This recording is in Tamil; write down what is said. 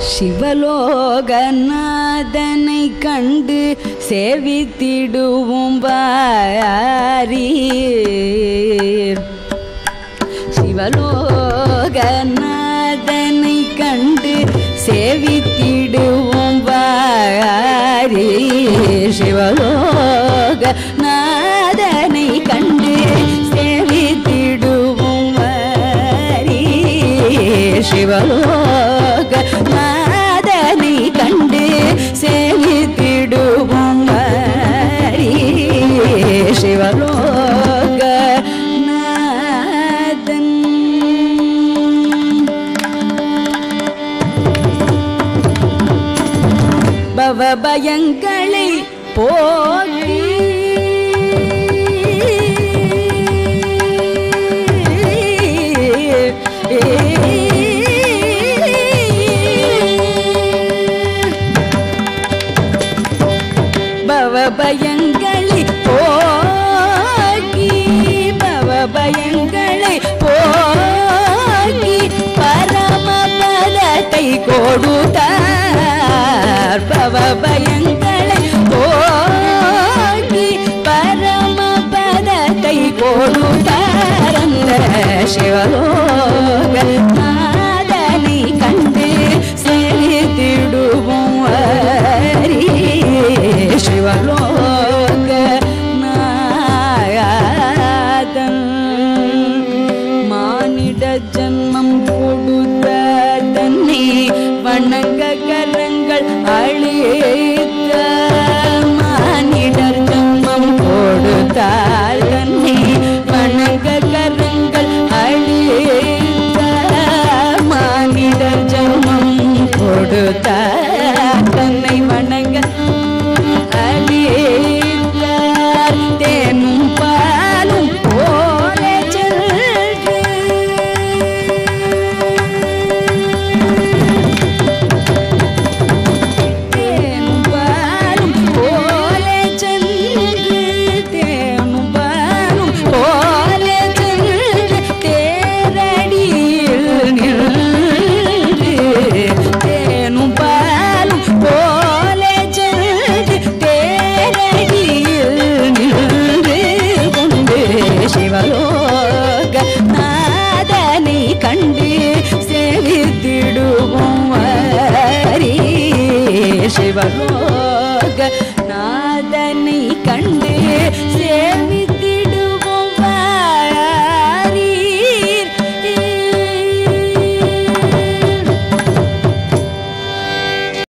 சிவலோகநாதனை கண்டு சேவித்திடுவோம் வாரீர் சிவலோகநாதனை கண்டு சேவித்திடுவோம் வாரி சிவலோகநாதனை கண்டு சேவித்திடுவோம் வாரி சிவலோகநாதனை கண்டு சேவித்திடுவோம் வாரி சிவலோகநாதன் பவபயங்களை போக்கி பவபயங்களை போக்கி பவபயங்களை போக்கி பரமபதத்தை கொடுத்தார் பவபயங்களை போக்கி பரமபதத்தை கொடுத்தார் அந்த சிவலோக நாதனை கண்டு சேர்த்திடுவோம் அரி சிவலோக நாயதன் மானிட ஜன்மம் கொடுத்த தன்னை வணங்க கரங்கள் அழித்த மானிடர் ஜன்மம் கொடுத்தார் தன்னை வணங்க கரங்கள் அழித்த மானிடர் ஜன்மம் கொடுத்த தன்னை வணங்க அழித்தார் தேனும் பாலும் போல சென்று தேனும் பாலும் போல சென்று தேனும் பாலும் போல சென்று தேரடியில் நின்று தேனும் பாலும் போல சென்று தேரடியில் நின்று கொண்டு சிவலோக நாதனை கண்டு சேவித்திடுவோம் அரி சிவலோக